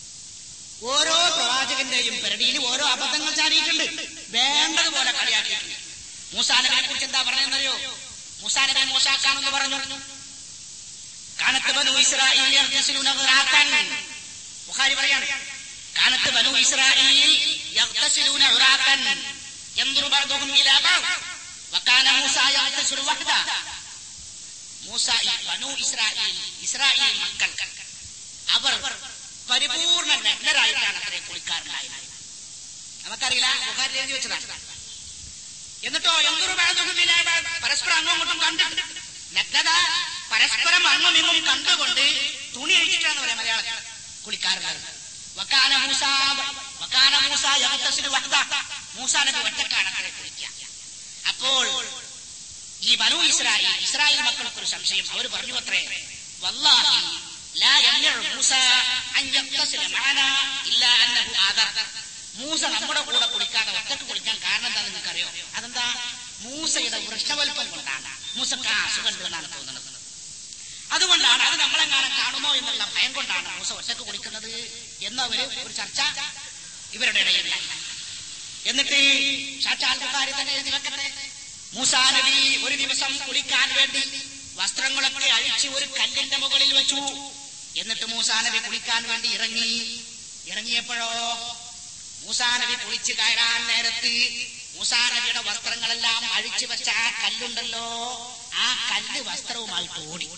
ഓരോ പ്രവാചകന്റെയും പെരടിയിൽ ഓരോ അബദ്ധങ്ങൾ ചാരിയിട്ടുണ്ട് വേണ്ടതുപോലെ കളിയാക്കിയിട്ടുണ്ട് മൂസാനബിനെ കുറിച്ച് എന്താ പറഞ്ഞതെന്നറിയോ മൂസാനബി മൂസാക്കാണെന്ന് പറഞ്ഞു കാനത്ത് ബനു ഇസ്രായേൽ യഗ്തസിലൂന ഖുറാത്തൻ. ബുഖാരി പറയാണ് കാനത്ത് ബനു ഇസ്രായേൽ യഗ്തസിലൂന ഖുറാത്തൻ. യൻദുറു ബഅ്ദുഹും ഇലാ ബഅദ്. വകാന മൂസ യഗ്തസിലു വഹദ. മൂസ ഈ ബനു ഇസ്രായേൽ ഇസ്രായേൽ മക്കൾ അവർ പരിപൂർണ നഗ്നരായിട്ടാണ് അത്രേ കുളിക്കാറുണ്ടായത് നമുക്കറിയില്ല ബുഖാരി എഴുതി വെച്ചതാണ് എന്നിട്ടോ എന്തൊരു ബഅ്ദുഹും ഇലാ ബഅദ്. പരസ്പരം അങ്ങോട്ടും ഇങ്ങോട്ടും കണ്ടിട്ട് നഗ്നത പരസ്പരം അങ്ങും ഇങ്ങും കണ്ടുകൊണ്ട് തുണി അഴിച്ചിട്ടാണ് പറയാം മലയാളം കുളിക്കാറുള്ളത് വക്കാന മൂസ വക്കാന മൂസ യഗ്തസിലു വഹദ. മൂസ നബി ഒറ്റക്കാണ് അത്രേ കുളിക്കുക അപ്പോൾ ഈ ബനു ഇസ്രായേൽ ഇസ്രായേൽ മക്കൾക്ക് ഒരു സംശയം അവർ പറഞ്ഞു അത്രേ വല്ലാഹി ലാ യംനഉ മൂസ അൻ യഗ്തസില മഅനാ ഇല്ലാ അന്നഹു ആദർ മൂസ നമ്മുടെ കൂടെ കുളിക്കാതെ ഒറ്റക്ക് കുളിക്കാൻ കാരണം എന്താണെന്ന് നിങ്ങൾക്കറിയോ അതെന്താ മൂസയുടെ വൃക്ഷവൽപ്പം കൊണ്ടാണ് മൂസക്ക് ആ അസുഖം എന്നാണ് തോന്നുന്നത് അതുകൊണ്ടാണ് അത് നമ്മളെങ്ങാനും കാണുമോ എന്നുള്ള ഭയം കൊണ്ടാണ് മൂസ ഒറ്റക്ക് കുളിക്കുന്നത് എന്നവര് ഒരു ചർച്ച ഇവരുടെ ഇടയിലില്ല എന്നിട്ട് സാക്ഷാൽ ബുഖാരി തന്നെ എഴുതി വെക്കട്ടെ മൂസാ നബി ഒരു ദിവസം കുളിക്കാൻ വേണ്ടി വസ്ത്രങ്ങളൊക്കെ അഴിച്ച് ഒരു കല്ലിന്റെ മുകളിൽ വെച്ചു എന്നിട്ട് മൂസാ നബി കുളിക്കാൻ വേണ്ടി ഇറങ്ങി ഇറങ്ങിയപ്പോഴോ മൂസാ നബി കുളിച്ചു കയറാൻ നേരത്ത് മൂസാ നബിയുടെ വസ്ത്രങ്ങളെല്ലാം അഴിച്ചു വെച്ച ആ കല്ലുണ്ടല്ലോ ആ കല്ല് വസ്ത്രവുമായിട്ട് ഓടി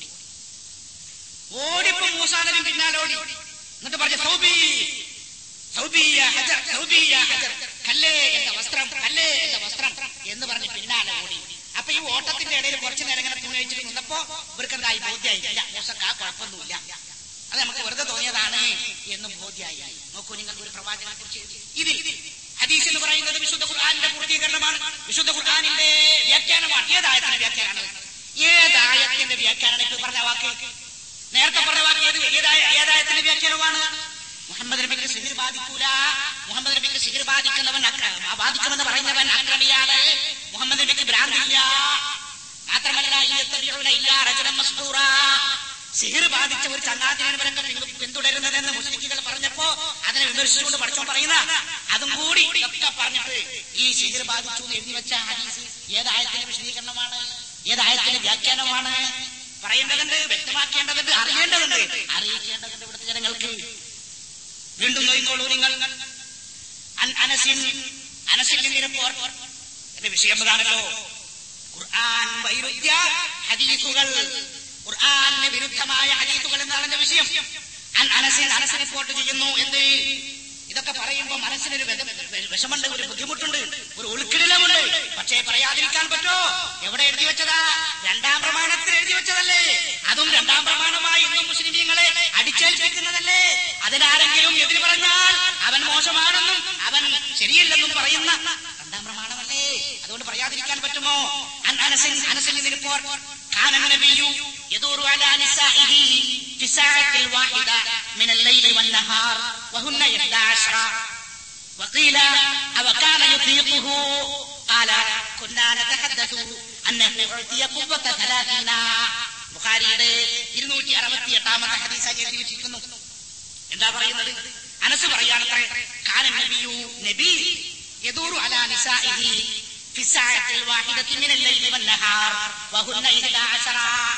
ഓടിപ്പോ മൂസാ നബി പിന്നാലെ ഓടി എന്നിട്ട് പറഞ്ഞു സൗബി സൗബി യാ ഹജർ സൗബി യാ ഹജർ കല്ലേ എന്റെ വസ്ത്രം കല്ലേ എന്റെ വസ്ത്രം എന്ന് പറഞ്ഞ് പിന്നാലെ ഓടി അപ്പൊ ഈ ഓട്ടത്തിന്റെ ഇടയിൽ കുറച്ചു നേരം ഇങ്ങനെ തുണി വെച്ചിട്ട് നിന്നപ്പോ ഇവർക്ക് എന്തായി ബോധ്യായി ഇല്ല മൂസക്ക് ആ കുഴപ്പമൊന്നുമില്ല അത് നമുക്ക് വെറുതെ തോന്നിയതാണ് എന്നും ബോധ്യായി നോക്കൂ നിങ്ങൾക്ക് ഒരു പ്രവാചകനെ കുറിച്ച് ഇതിൽ ഹദീസ് എന്ന് പറയുന്നത് വിശുദ്ധ ഖുർആാനിന്റെ പൂർത്തീകരണമാണ് വിശുദ്ധ ഖുർആാനിന്റെ വ്യാഖ്യാനമാണ് ഏതായത്തിന്റെ വ്യാഖ്യാനമാണ് ഏതായത്തിന്റെ വ്യാഖ്യാനം ഇപ്പോൾ പറഞ്ഞ വാക്ക് നേരത്തെ പറഞ്ഞ വാക്ക് ഏത് ഏതായ ഏതായത്തിന്റെ വ്യാഖ്യാനമാണ് മുഹമ്മദ് നബിക്ക് സിഹിർ ബാധിക്കൂല മുഹമ്മദ് നബിക്ക് സിഹിർ ബാധിക്കുന്നവൻ അക്ര- ബാധിക്കുമെന്ന് പറയുന്നവൻ അക്രമിയാണ് മുഹമ്മദ് നബിക്ക് ഭ്രാന്തില്ല മാത്രമല്ല ഈ യത്തബിഉന ഇല്ലാ റജുലൻ മസ്ബൂറാ. സിഹിർ ബാധിച്ച ഒരു ചങ്ങാതിനാണ് ഇവരൊക്കെ പിന്തു- പിന്തുടരുന്നതെന്ന് മുസ്ലിക്കുകൾ പറഞ്ഞപ്പോ അതിനെ വിമർശിച്ചുകൊണ്ട് പഠിച്ചോ പറയുന്ന അതും കൂടി ഒക്കെ പറഞ്ഞിട്ട് ഈ സിഹിർ ബാധിച്ചു എന്ന് എഴുതി വെച്ച ഹദീസ് ഏതായത്തിന്റെ വിശദീകരണമാണ് ഏതായത്തിന്റെ വ്യാഖ്യാനമാണ് പറയേണ്ടതുണ്ട് വ്യക്തമാക്കേണ്ടതുണ്ട് അറിയേണ്ടതുണ്ട് അറിയിക്കേണ്ടതുണ്ട് ഇവിടുത്തെ ജനങ്ങൾക്ക് വീണ്ടും നോക്കിക്കോളൂ നിങ്ങൾ അൻ- അനസിൻ അനസിൽ നിന്ന് റിപ്പോർട്ട് എന്റെ വിഷയം അതാണല്ലോ ഖുർആൻ വൈരുദ്ധ്യ ഹദീസുകൾ ഖുർആാനിന് വിരുദ്ധമായ ഹദീസുകൾ എന്നാണ് എന്റെ വിഷയം അൻ- അനസിൻ അനസിനെ റിപ്പോർട്ട് ചെയ്യുന്നു എന്ത് ഇതൊക്കെ പറയുമ്പോൾ മനസ്സിനൊരു വിഷ- വിഷ- വിഷമുണ്ട് ഒരു ബുദ്ധിമുട്ടുണ്ട് ഒരു ഉൾക്കിടിലമുണ്ട് പക്ഷേ പറയാതിരിക്കാൻ പറ്റോ എവിടെ എഴുതി വെച്ചതാ രണ്ടാം പ്രമാണത്തിൽ എഴുതി വെച്ചതല്ലേ അതും രണ്ടാം പ്രമാണമായി ഇന്നും മുസ്ലിമീങ്ങളെ അടിച്ചേൽപ്പിക്കുന്നതല്ലേ അതിനാരെങ്കിലും എതിര് പറഞ്ഞാൽ അവൻ മോശമാണെന്നും അവൻ ശരിയല്ലെന്നും പറയുന്ന രണ്ടാം പ്രമാണമല്ലേ അതുകൊണ്ട് പറയാതിരിക്കാൻ പറ്റുമോ അൻ- അനസിൻ അനസിൽ നിന്ന് റിപ്പോർട്ട് كان النبي يدور على نسائه في الساعة الواحدة من الليل والنهار وهن إحدى عشر وقيل أو كان يطيقه قال كنا نتحدث أنه أعطي قوة ثلاثين ബുഖാരിയുടെ ഇരുന്നൂറ്റി അറുപത്തി എട്ടാമത്തെ ഹദീസായി എഴുതി വെച്ചിരിക്കുന്നു എന്താ പറയുന്നത് അനസ് പറയാണത്രേ കാനൻ നബിയു നബി യദൂറു അലാ നിസാഇഹി في الساعة الواحدة من الليل والنهار وهن إحدى عشر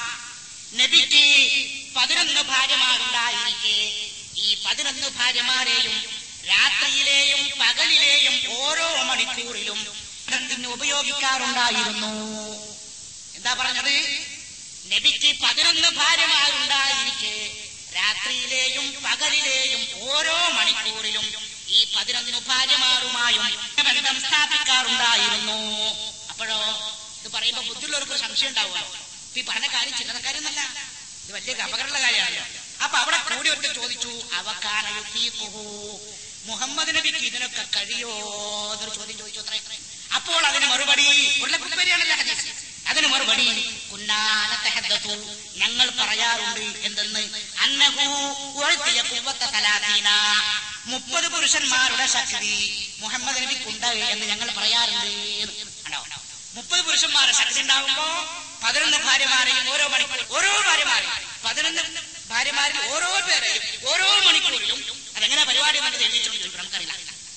നബിക്ക് പതിനൊന്ന് ഭാര്യമാരുണ്ടായിരിക്കെ ഈ പതിനൊന്ന് ഭാര്യമാരെയും രാത്രിയിലെയും പകലിലെയും ഓരോ മണിക്കൂറിലും ഇതിന് ഉപയോഗിക്കാറുണ്ടായിരുന്നു എന്താ പറഞ്ഞത് നബിക്ക് പതിനൊന്ന് ഭാര്യമാരുണ്ടായിരിക്കെ രാത്രിയിലെയും പകലിലെയും ഓരോ മണിക്കൂറിലും ഈ പതിനൊന്ന് ഭാര്യമാരുമായും ബന്ധം സ്ഥാപിക്കാറുണ്ടായിരുന്നു അപ്പോഴോ ഇത് പറയുമ്പോ ബുദ്ധിയുള്ളവർക്ക് ഒരു സംശയം ഉണ്ടാവുമല്ലോ ഇപ്പൊ ഈ പറഞ്ഞ കാര്യം ചില്ലറ കാര്യമൊന്നല്ല ഇത് വലിയ അപകടമുള്ള കാര്യമാണല്ലോ അപ്പൊ അവിടെ കൂടി ഒറ്റ ചോദിച്ചു അവക്കാനയുദ്ധീകുഹു മുഹമ്മദ് നബിക്ക് ഇതിനൊക്കെ കഴിയോ എന്നൊരു ചോദ്യം ചോദിച്ചു അത്രേ അപ്പോൾ അതിന് മറുപടി ഉരുളക്കുപ്പരിയാണല്ലോ ഹദീസ് അതിന് മറുപടി കുന്നാന തഹദ്ദത്തു ഞങ്ങൾ പറയാറുണ്ട് എന്തെന്ന് അന്നഹു ഉഴത്തിയ കുവ്വത്ത തലാതീന മുപ്പത് പുരുഷന്മാരുടെ ശക്തി മുഹമ്മദ് നബിക്കുണ്ട് എന്ന് ഞങ്ങൾ പറയാറുണ്ട് ആണോ മുപ്പത് പുരുഷന്മാരുടെ ശക്തി ഉണ്ടാകുമ്പോ പതിനൊന്ന് ഭാര്യമാരെയും ഓരോ മണിക്കൂർ ഓരോ ഭാര്യമാരെയും പതിനൊന്ന് ഭാര്യമാരിൽ ഓരോ പേരെയും ഓരോ മണിക്കൂറിലും അതെങ്ങനെ പരിപാടി നമുക്ക് എഴുതിയിട്ടുണ്ട് ചോദിക്കും നമുക്കറിയില്ല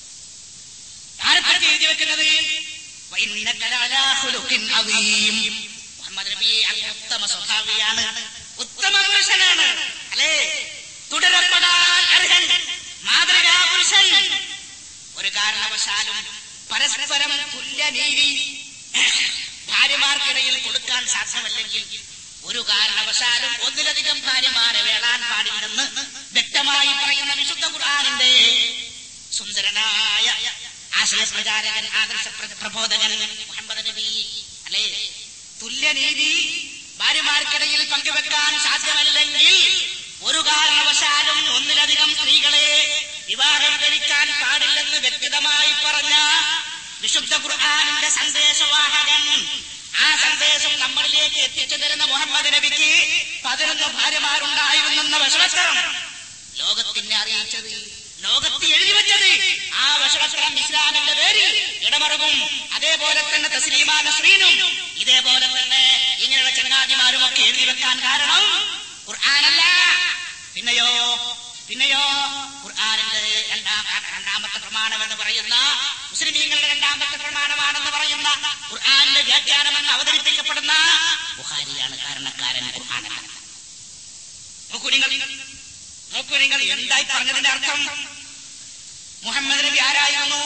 ആരെപ്പറ്റി എഴുതി വെക്കുന്നത് وإنك لعلى خلق عظيم. മുഹമ്മദ് നബി അങ്ങ് ഉത്തമ സ്വഭാവിയാണ് ഉത്തമ പുരുഷനാണ് അല്ലേ തുടരപ്പെടാൻ അർഹൻ മാതൃകാ പുരുഷൻ ഒരു കാരണവശാലും പരസ്പരം തുല്യനീതി ഭാര്യമാർക്കിടയിൽ കൊടുക്കാൻ സാധ്യമല്ലെങ്കിൽ ഒരു കാരണവശാലും ഒന്നിലധികം ഭാര്യമാരെ വേളാൻ പാടില്ലെന്ന് വ്യക്തമായി പറയുന്ന വിശുദ്ധ ഖുർആാനിന്റെ സുന്ദരനായ ആശയപ്രചാരകൻ ആദർശ പ്ര- പ്രബോധകൻ മുഹമ്മദ് നബി അല്ലേ തുല്യനീതി ഭാര്യമാർക്കിടയിൽ പങ്കുവെക്കാൻ സാധ്യമല്ലെങ്കിൽ ഒരു കാരണവശാലും ഒന്നിലധികം സ്ത്രീകളെ വിവാഹം കഴിക്കാൻ പാടില്ലെന്ന് വ്യക്തമായി പറഞ്ഞ വിശുദ്ധ ഖുർആാനിന്റെ സന്ദേശവാഹകൻ ആ സന്ദേശം നമ്മളിലേക്ക് എത്തിച്ചു തരുന്ന മുഹമ്മദ് നബിക്ക് പതിനൊന്ന് ഭാര്യമാരുണ്ടായിരുന്നെന്ന വിഷമത്തരം ലോകത്തിനെ അറിയിച്ചത് ലോകത്ത് എഴുതി വെച്ചത് ആ വിഷമത്തരം ഇസ്ലാമിന്റെ പേരിൽ ഇടമറുകും അതേപോലെ തന്നെ തസ്ലീമാന ശ്രീനും ഇതേപോലെ തന്നെ ഇങ്ങനെയുള്ള ചങ്ങാതിമാരും ഒക്കെ എഴുതി വെക്കാൻ കാരണം ഖുർആാനല്ല പിന്നെയോ പിന്നെയോ ഖുർആാനിന്റെ രണ്ടാം രണ്ടാമത്തെ പ്രമാണം എന്ന് പറയുന്ന മുസ്ലിമീങ്ങളുടെ രണ്ടാമത്തെ പ്രമാണമാണെന്ന് പറയുന്ന ഖുർആാനിന്റെ വ്യാഖ്യാനമെന്ന് അവതരിപ്പിക്കപ്പെടുന്ന ബുഹാരിയാണ് കാരണക്കാരൻ ഖുർആാനല്ല നോക്കൂ നിങ്ങൾ നോക്കൂ നിങ്ങൾ എന്തായി പറഞ്ഞതിന്റെ അർത്ഥം മുഹമ്മദ് നബി ആരായിരുന്നു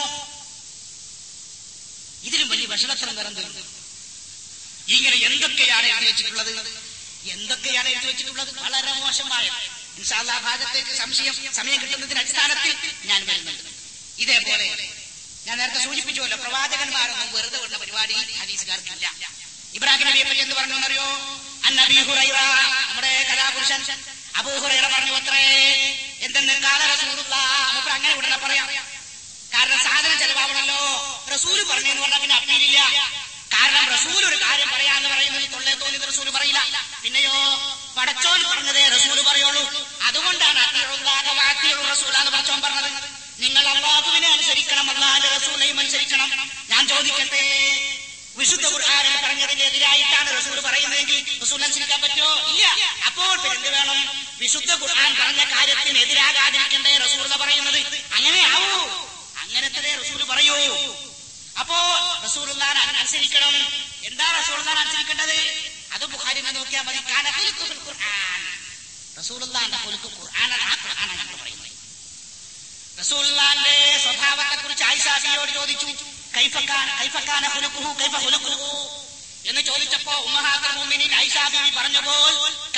ഇതിലും വലിയ വിഷമത്തരം വേറെന്ത് ഇങ്ങനെ എന്തൊക്കെയാണ് എഴുതി വെച്ചിട്ടുള്ളത് എന്തൊക്കെയാണ് എഴുതി വെച്ചിട്ടുള്ളത് വളരെ മോശമായ ഇൻഷാല്ലാ ഭാഗത്തേക്ക് സംശയം സമയം കിട്ടുന്നതിന്റെ അടിസ്ഥാനത്തിൽ ഞാൻ വരുന്നുണ്ട് ഇതേപോലെ ഞാൻ നേരത്തെ സൂചിപ്പിച്ചുവല്ലോ പ്രവാചകന്മാരൊന്നും വെറുതെ വിടുന്ന പരിപാടി ഹദീസുകാർക്കില്ല ഇബ്രാഹിം നബിയെ പറ്റി എന്ത് പറഞ്ഞു എന്നറിയോ അന്നബി ഹുറൈറ നമ്മുടെ കലാപുരുഷൻ അബൂഹുറൈറ പറഞ്ഞു അത്രേ എന്തെന്ന് കാല റസൂലുള്ള മൂപ്പർ അങ്ങനെ ഉടനെ പറയാം കാരണം സാധനം ചെലവാവണല്ലോ റസൂല് പറഞ്ഞു എന്ന് പറഞ്ഞാൽ പിന്നെ അപ്പീലില്ല കാരണം റസൂൽ ഒരു കാര്യം പറയാന്ന് പറയുന്നത് തൊള്ളേ തോന്നിയത് റസൂല് പറയില്ല പിന്നെയോ പടച്ചോൻ പറഞ്ഞതേ റസൂല് പറയുള്ളൂ അതുകൊണ്ടാണ് റസൂലാന്ന് പടച്ചോൻ പറഞ്ഞത് നിങ്ങൾ അള്ളാഹുവിനെ അനുസരിക്കണം അള്ളാഹിന്റെ റസൂലിനെയും അനുസരിക്കണം ഞാൻ ചോദിക്കട്ടെ വിശുദ്ധ ഖുർആാനിൽ പറഞ്ഞതിന് എതിരായിട്ടാണ് റസൂൽ പറയുന്നതെങ്കിൽ റസൂൽ അനുസരിക്കാൻ പറ്റുമോ ഇല്ല അപ്പോൾ പിന്നെ എന്ത് വേണം വിശുദ്ധ ഖുർആൻ പറഞ്ഞ കാര്യത്തിന് എതിരാകാതിരിക്കണ്ടേ റസൂൽ എന്ന് പറയുന്നത് അങ്ങനെ ആവൂ അങ്ങനത്തെ റസൂൽ പറയൂ അപ്പോ റസൂലുള്ളാൻ അനുസരിക്കണം എന്താ റസൂലുള്ളാൻ അനുസരിക്കേണ്ടത് അത് ബുഖാരി നോക്കിയാൽ മതി കാന ഖുലുഖുൽ ഖുർആൻ റസൂലുള്ളാന്റെ ഖുലുഖ് ഖുർആനാണ് ആ ഖുർആനാണ് നമ്മൾ പറയുന്നത് റസൂലുള്ളാന്റെ സ്വഭാവത്തെ കുറിച്ച് ആയിഷാബിയോട് ചോദിച്ചു കൈഫക്കാൻ കൈഫക്കാന ഖുലുഖുഹു കൈഫ ഖുലുഖുഹു എന്ന് ചോദിച്ചപ്പോ ഉമ്മഹാത്തുൽ മുഅ്മിനീൻ ആയിഷാ ബീവി പറഞ്ഞപ്പോൾ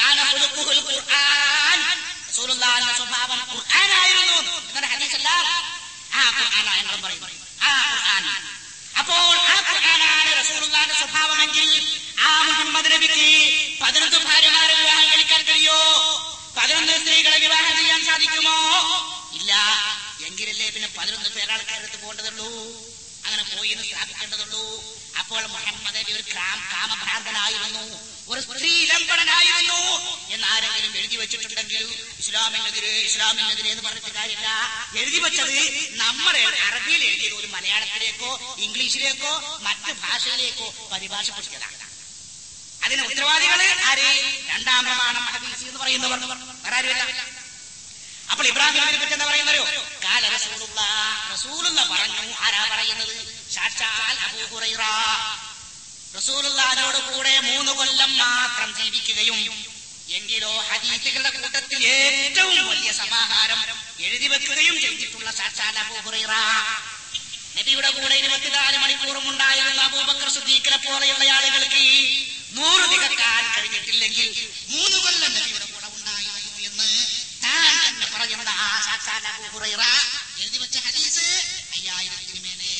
കാന ഖുലുഖുൽ ഖുർആൻ റസൂലുള്ളാഹിന്റെ സ്വഭാവം ഖുർആനായിരുന്നു എന്നൊരു ഹദീസെല്ലാം ആ ഖുർആനാണ് ഞങ്ങൾ പറയുന്നത് ആ ഖുർആൻ അപ്പോൾ ആ ഖുർആനാണ് റസൂലുള്ളാഹിന്റെ സ്വഭാവമെങ്കിൽ ആ മുഹമ്മദ് നബിക്ക് പതിനൊന്ന് ഭാര്യമാരെ വിവാഹം കഴിക്കാൻ കഴിയോ പതിനൊന്ന് സ്ത്രീകളെ വിവാഹം ചെയ്യാൻ സാധിക്കുമോ ഇല്ല എങ്കിലല്ലേ പിന്നെ പതിനൊന്ന് പേരാൾക്കാരത്ത് പോകേണ്ടതുള്ളൂ അങ്ങനെ പോയി എന്ന് സ്ഥാപിക്കേണ്ടതുള്ളൂ അപ്പോൾ മുഹമ്മദ് നബി ഒരു കാം- കാമഭ്രാന്തനായിരുന്നു ഒരു സ്ത്രീ ലംബടനായിരുന്നു എന്ന് ആരെങ്കിലും എഴുതി വെച്ചിട്ടുണ്ടെങ്കിൽ ഇസ്ലാമിനെതിരെ ഇസ്ലാമിനെതിരെ എന്ന് പറഞ്ഞിട്ട് കാര്യമില്ല എഴുതി വെച്ചത് നമ്മുടെ അറബിയിൽ എഴുതിയത് ഒരു മലയാളത്തിലേക്കോ ഇംഗ്ലീഷിലേക്കോ മറ്റ് ഭാഷയിലേക്കോ പരിഭാഷപ്പെടുത്തിയതാണ് അതിന് ഉത്തരവാദികൾ ആര് രണ്ടാം പ്രമാണം ഹദീസ് എന്ന് പറയുന്നവർ വേറെ ആരുമില്ല അപ്പോൾ ഇബ്രാഹിമിനെ പറ്റി എന്താ പറയുന്നവരോ കാല റസൂലുള്ള റസൂലുള്ള പറഞ്ഞു ആരാ പറയുന്നത് സാക്ഷാൽ അബൂ ഹുറൈറ റസൂലുള്ളാഹിനോട് കൂടെ മൂന്ന് കൊല്ലം മാത്രം ജീവിക്കുകയും എങ്കിലോ ഹദീസുകളുടെ കൂട്ടത്തിൽ ഏറ്റവും വലിയ സമാഹാരം എഴുതി വെക്കുകയും ചെയ്തിട്ടുള്ള സാക്ഷാൽ അബൂ ഹുറൈറ നബിയുടെ കൂടെ ഇരുപത്തിനാല് മണിക്കൂറും ഉണ്ടായിരുന്ന അബൂബക്കർ സുദ്ദീഖിനെ പോലെയുള്ള ആളുകൾക്ക് നൂറ് തികക്കാൻ കഴിഞ്ഞിട്ടില്ലെങ്കിൽ മൂന്ന് കൊല്ലം നബിയുടെ കൂടെ ഉണ്ടായിരുന്നു എന്ന് താൻ തന്നെ പറയുന്ന ആ സാക്ഷാൽ അബൂ ഹുറൈറ എഴുതി വെച്ച ഹദീസ് അയ്യായിരത്തിന് മേലെ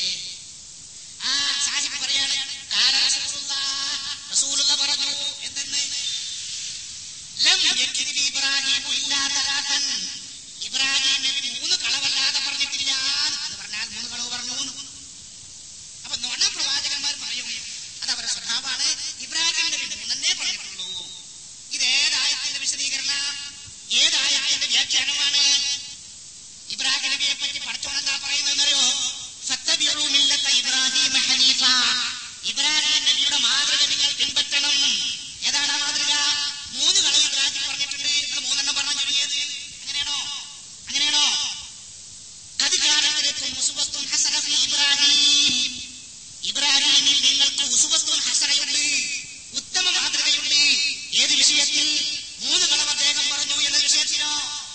ആ സാഹിബ് പറയാണ് കാല റസൂലുള്ളാഹ് റസൂലുള്ള പറഞ്ഞു എന്തെന്ന് ലം യക്ദിബ് ഇബ്രാഹിം ഇല്ലാ തലാത്തൻ ഇബ്രാഹിം നബി മൂന്ന് കളവല്ലാതെ പറഞ്ഞിട്ടില്ല എന്ന് പറഞ്ഞാൽ മൂന്ന് കളവ് പറഞ്ഞു എന്ന്. അപ്പൊ നുണ പ്രവാചകന്മാർ പറയും അത് അവരുടെ സ്വഭാവമാണ് ഇബ്രാഹിം നബി മൂന്നെണ്ണേ പറഞ്ഞിട്ടുള്ളൂ ഇത് ഏതായത്തിന്റെ വിശദീകരണ ഏതായത്തിന്റെ വ്യാഖ്യാനമാണ് ഇബ്രാഹിം നബിയെ പറ്റി പഠിച്ചോൺ എന്താ പറയുന്നതെന്നറിയോ ഫത്തബിഉ മില്ലത്ത ഇബ്രാഹിം ഹനീഫ ഇബ്രാഹിം നബിയുടെ മാതൃക നിങ്ങൾ പിൻപറ്റണം ഏതാണ് ആ മാതൃക മൂന്ന് കളവ് ഇബ്രാഹിം പറഞ്ഞിട്ടുണ്ട് നിങ്ങൾ മൂന്നെണ്ണം പറഞ്ഞു ചുരുങ്ങിയത് അങ്ങനെയാണോ അങ്ങനെയാണോ കതികാലത്തിലെത്തും ഉസുവത്തും ഹസന ഫി ഇബ്രാഹിം ഇബ്രാഹിമിൽ നിങ്ങൾക്ക് ഉസുവത്തും ഹസനയുണ്ട് ഉത്തമ മാതൃകയുണ്ട് ഏത് വിഷയത്തിൽ മൂന്ന് കളവ് അദ്ദേഹം പറഞ്ഞു എന്ന വിഷയത്തിലോ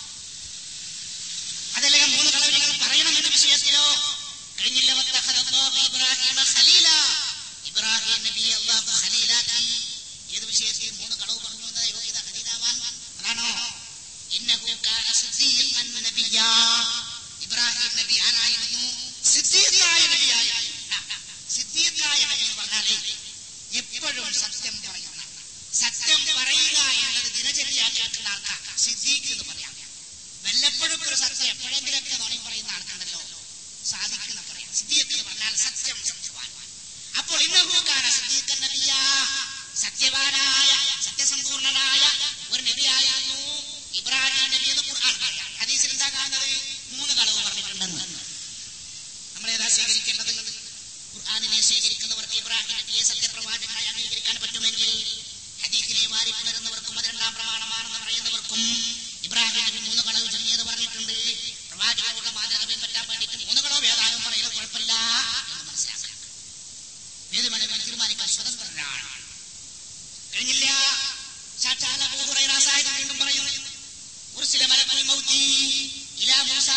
അതല്ലേ മൂന്ന് കളവ് നിങ്ങൾ പറയണം എന്ന വിഷയത്തിലോ കഴിഞ്ഞില്ല വത്തഖദ അല്ലാഹു ഇബ്രാഹിമ ഖലീല ഇബ്രാഹിം നബിയെ അല്ലാഹു ഖലീലാക്കി ഏത് വിഷയത്തിൽ മൂന്ന് കളവ് പറഞ്ഞു എന്ന യോഗ്യത ഖലീലാവാൻ അതാണോ ഇന്നഹു കാന സിദ്ദീഖൻ നബിയ്യാ ഇബ്രാഹിം നബി ആരായിരുന്നു സിദ്ദീഖായ നബിയായിരുന്നു സിദ്ദീഖായ നബി എന്ന് പറഞ്ഞാൽ എപ്പോഴും സത്യം പറയുന്ന സത്യം പറയുക എന്നത് ദിനചര്യയാക്കിയാക്കുന്ന ആൾക്കാർ സിദ്ദീഖ് എന്ന് പറയാം വല്ലപ്പോഴും ഒരു സത്യം എപ്പോഴെങ്കിലൊക്കെ നുണയും പറയുന്ന ആൾക്കുണ്ടല്ലോ സാധിക്കുന്ന പറയാം സിദ്ദീഖ് എന്ന് പറഞ്ഞാൽ സത്യം സത്യവാൻ അപ്പോൾ ഇന്നഹൂകാന സിദ്ദീഖൻ നബിയ സത്യവാനായ സത്യസമ്പൂർണനായ ഒരു നബിയായിരുന്നു ഇബ്രാഹിം നബി എന്ന് ഖുർആൻ പറയാം ഹദീസിൽ എന്താ കാണുന്നത് മൂന്ന് കളവ് പറഞ്ഞിട്ടുണ്ടെന്ന് നമ്മൾ ഏതാ സ്വീകരിക്കേണ്ടത് ഖുർആാനിനെ സ്വീകരിക്കുന്നവർക്ക് ഇബ്രാഹിം നബിയെ സത്യപ്രവാചകനായി അംഗീകരിക്കാൻ പറ്റുമെങ്കിൽ ഹദീസിനെ വാരി പുണരുന്നവർക്കും അത് രണ്ടാം പ്രമാണമാണെന്ന് പറയുന്നവർക്കും ഇബ്രാഹിം നബി മൂന്ന് കളവ് ചൊല്ലിയത് പറഞ്ഞിട്ടുണ്ട് പ്രവാചകരുടെ മാതൃക പിൻപറ്റാൻ വേണ്ടിയിട്ട് മൂന്ന് കളവ് ഏതാനും പറയുന്നത് കുഴപ്പമില്ല എന്ന് മനസ്സിലാക്കാം ഏത് വേണമെങ്കിൽ തീരുമാനിക്കാൻ സ്വതന്ത്രരാണ് കഴിഞ്ഞില്ല സാക്ഷാൽ അബൂ ഹുറൈറ സാഹിബ് വീണ്ടും പറയുന്നു ഉർസില മലക്കുൽ മൗത്തി ഇലാ മൂസ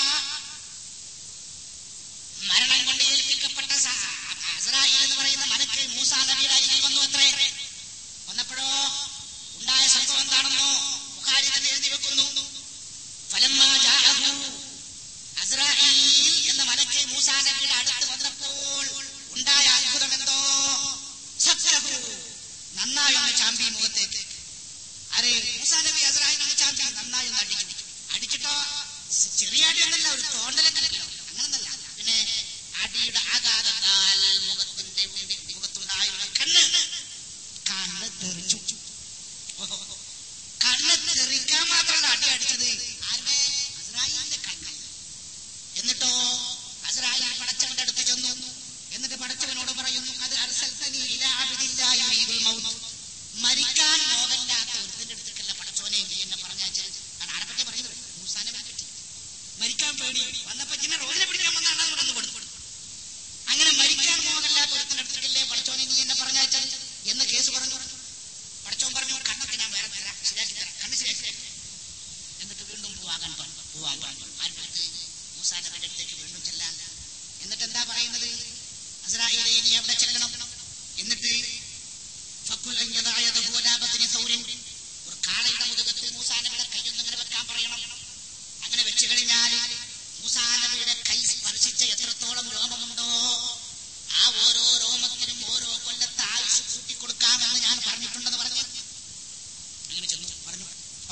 മരണം കൊണ്ട് ഏൽപ്പിക്കപ്പെട്ട സ- അസ്രായേൽ എന്ന് പറയുന്ന മലക്ക് മൂസ നബിയുടെ അരികിൽ വന്നു അത്രേ വന്നപ്പോഴോ ഉണ്ടായ സംഭവം എന്താണെന്നോ ബുഖാരി തന്നെ എഴുതി വെക്കുന്നു ഫലമ്മാ ജാഅഹു അസ്രായേൽ എന്ന മലക്ക് മൂസ നബിയുടെ അടുത്ത് വന്നപ്പോൾ ഉണ്ടായ അത്ഭുതം എന്തോ സത്യഹു നന്നായി ഒന്ന് ചാമ്പി മുഖത്തേക്ക് അരെ മൂസാ നബി അസ്രായേൽ ഒന്ന് ചാമ്പി നന്നായി ഒന്ന് അടിച്ചു അടിച്ചിട്ടോ സ് ചെറിയ അടിയൊന്നല്ല ഒരു തോണ്ടലൊക്കെ അങ്ങനൊന്നല്ല പിന്നെ അടിയുടെ ആഘാതത്താൽ മുഖത്തിന്റെ ഉള്ളിൽ മുഖത്തുണ്ടായ ഒരു കണ്ണ് കണ്ണ് തെറിച്ചു ഓഹോ. കണ്ണ് തെറിക്കാൻ മാത്രമല്ല അടി അടിച്ചത് ആരുടെ അസ്രായേലിന്റെ കണ്ണ് എന്നിട്ടോ അസ്രായേൽ പടച്ചവന്റെ അടുത്ത് ചെന്നു എന്നിട്ട് പടച്ചവനോട് പറയുന്നു അത് അർസൽത്തനി ഇലാ അബ്ദില്ലാ യുരീദുൽ മൗത്ത് മരിക്കാൻ മോഹമില്ലാത്ത ഒരുത്തിന്റെ അടുത്തേക്കല്ല പടച്ചോനെ നീ എന്നെ പറഞ്ഞയച്ചത് കാരണം ആരെപ്പറ്റി പറയുന്നത് മൂസാനെ പറ്റി മരിക്കാൻ പേടി വന്നപ്പോ ചിന്ന റോഡിനെ പിടിക്കാൻ വന്നാണ് അവിടെ ഒന്ന് കൊടുത്തു അങ്ങനെ മരിക്കാൻ മോഹമില്ലാത്ത ഒരുത്തിന്റെ അടുത്തേക്കല്ലേ പടച്ചോനെ നീ എന്നെ പറഞ്ഞയച്ചത് എന്ന് കേസ് പറഞ്ഞു പടച്ചോൻ പറഞ്ഞു കണ്ണൊക്കെ ഞാൻ വേറെ തരാം ശരിയാക്കി തരാം കണ്ണ് ശരിയാക്കി തരാം എന്നിട്ട് വീണ്ടും പോവാൻ പറഞ്ഞു പോവാൻ പറഞ്ഞു ആരുടെ അടുത്ത് മൂസാന്റെ അടുത്തേക്ക് വീണ്ടും ചെല്ലാൻ എന്നിട്ട് എന്താ പറയുന്നത് അസ്രായേലേ നീ അവിടെ ചെല്ലണം എന്നിട്ട് ഫക്കുൽ അൻ യദഅ യദഹു അലാ ബത്നി സൗരിൻ. ഒരു കാള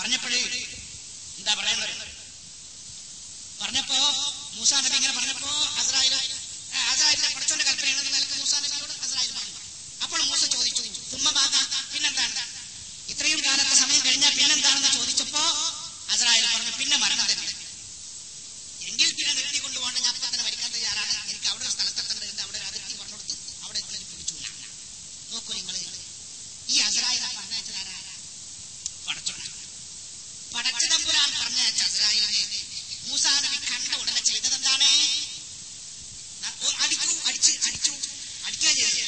പറഞ്ഞപ്പോഴേ എന്താ പറയുന്നത് പറഞ്ഞപ്പോ മൂസാ നബി ഇങ്ങനെ പറഞ്ഞപ്പോ അസ്രായേൽ അസ്രായേലിന്റെ പഠിച്ചോന്റെ കൽപ്പനയാണ് നിലക്ക് മൂസാ നബിയോട് അസ്രായേൽ പറഞ്ഞു അപ്പോൾ മൂസ ചോദിച്ചു തുമ്മബാധ പിന്നെന്താണ് ഇത്രയും കാലത്തെ സമയം കഴിഞ്ഞാൽ പിന്നെന്താണെന്ന് ചോദിച്ചപ്പോ അസ്രായേൽ പറഞ്ഞു പിന്നെ മരണം തന്നെ എങ്കിൽ പിന്നെ നിർത്തി കൊണ്ടുപോകേണ്ട ഞാൻ ഇപ്പൊ തന്നെ മരിക്കാൻ തയ്യാറാണ് എനിക്ക് അവിടെ ഒരു സ്ഥലത്തെത്തേണ്ടതുണ്ട് അവിടെ ഒരു അതിർത്തി പറഞ്ഞു കൊടുത്ത് അവിടെ എത്തി പിടിച്ചു നോക്കൂ നിങ്ങൾ ഈ അസറായിനെ പറഞ്ഞയച്ചതാരാ പടച്ചോണ പടച്ചതമ്പുരാൻ പറഞ്ഞയച്ച അസറായിനെ മൂസാ നബി കണ്ട ഉടനെ ചെയ്തതെന്താണ് അടിച്ചു അടിച്ച് അടിച്ചു അടിക്കുക ചെയ്തത്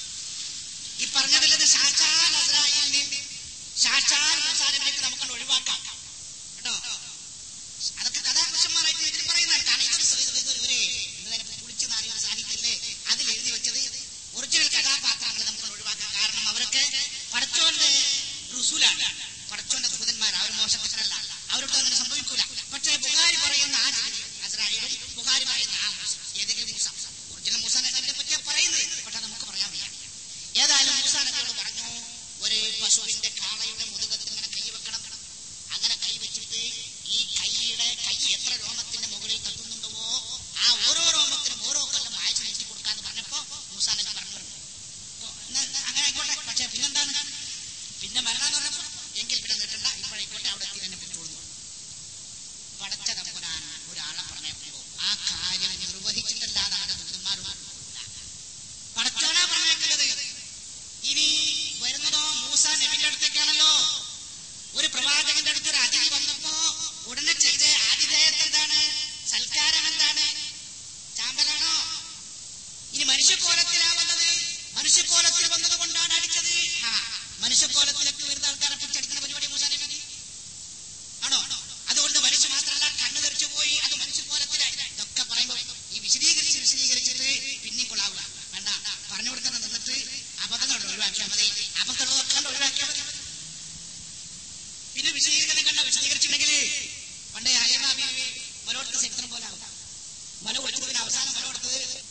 ഈ പറഞ്ഞതിലത് സാക്ഷാൽ അസറായിലിനെ സാക്ഷാൽ മൂസാ നബിക്ക് നമുക്ക് ഒഴിവാക്കാം കേട്ടോ അതൊക്കെ കഥാപുരുഷന്മാരായിട്ട് ഇതിൽ പറയുന്നതാണ് കാരണം ഇതൊരു സ- ഇതൊരു ഇതൊരു ഒരു എന്തായാലും കുളിച്ച് നാല് സാഹിത്യല്ലേ അതിൽ എഴുതി വെച്ചത് ഒറിജിനൽ കഥാപാത്രങ്ങൾ നമുക്ക് ഒഴിവാക്കാം കാരണം അവരൊക്കെ പടച്ചോന്റെ റുസൂലാണ് പടച്ചോന്റെ ദൂതന്മാർ അവർ മോശപ്പെട്ടല്ല അവരോട് അങ്ങനെ സംഭവിക്കൂല പക്ഷേ ബുഹാരി പറയുന്ന ആ അസ്രായേലും ബുഹാരി പറയുന്ന ആ മൂസ, ഏതെങ്കിലും മൂസ ഒറിജിനൽ മൂസ നബിനെ പറ്റിയാ പറയുന്നത് പക്ഷെ നമുക്ക് പറയാൻ വയ്യ ഏതായാലും മൂസ നബിയോട് പറഞ്ഞു ഒരു പശുവിന്റെ കാളയുടെ മുതുകത്തിൽ ഇങ്ങനെ കൈ വെക്കണം അങ്ങനെ കൈ വെച്ചിട്ട് ഈ കൈയുടെ കൈ എത്ര രോമത്തിന്റെ മുകളിൽ തട്ടുന്നുണ്ടോ ആ ഓരോ രോമത്തിനും ഓരോ കൊല്ലം അയച്ചു നീട്ടി കൊടുക്കാന്ന് പറഞ്ഞപ്പോ മൂസാ നബി പറഞ്ഞു ഓ, എന്നാ- എന്നാ അങ്ങനെ ആയിക്കോട്ടെ പക്ഷെ പിന്നെന്താണ് പിന്നെ മരണം എന്ന് പറഞ്ഞപ്പോ എങ്കിൽ പിന്നെ നീട്ടണ്ട ഇപ്പോഴായിക്കോട്ടെ അവിടെ എത്തി തന്നെ പിടിച്ചോളൂ പടച്ച തമ്പുരാൻ ഒരാളെ പറഞ്ഞപ്പോ ആ കാര്യം നിർവഹിച്ചിട്ടല്ലാതെ അവരുടെ ദൂതന്മാരോട് പടച്ചോനാ പറഞ്ഞേക്കുന്നത് ഇനി വരുന്നതോ മൂസ നബിന്റെ അടുത്തേക്കാണല്ലോ ഒരു പ്രവാചകന്റെ അടുത്ത് ഒരു അതിഥി വന്നപ്പോ ഉടനെ ചെയ്ത ആതിഥേയത്വം എന്താണ് സൽക്കാരം എന്താണ് ചാമ്പലാണോ ഇനി മനുഷ്യക്കോലത്തിലാ വന്നത് മനുഷ്യക്കോലത്തിൽ വന്നത് കൊണ്ടാണ് അടിച്ചത് ആ മനുഷ്യക്കോലത്തിലേക്ക് വരുന്ന ആൾക്കാരെ പിടിച്ചടിക്കുന്ന പരിപാടി മൂസാനെ മതി ആണോ അതുകൊണ്ട് മനുഷ്യ മാത്രമല്ല കണ്ണു തെറിച്ചു പോയി അത് മനുഷ്യക്കോലത്തിലായി ഇതൊക്കെ പറയുമ്പോ ഈ വിശദീകരിച്ച് വിശദീകരിച്ചിട്ട് പിന്നെയും കൊള്ളാവുക വേണ്ട പറഞ്ഞു കൊടുക്കുന്ന നിന്നിട്ട് അബദ്ധങ്ങൾ ഒഴിവാക്കിയാൽ മതി അബദ്ധങ്ങളൊക്കെ ഒഴിവാക്കിയാൽ മതി പിന്നെ വിശദീകരിക്കുന്നത് കണ്ട വിശദീകരിച്ചിട്ടുണ്ടെങ്കിൽ പണ്ടേ ഹൈമാബി മലോടുത്ത ചരിത്രം പോലെ ആകും മല കൊടുത്തതിന് അവസാനം മല കൊടുത്തത്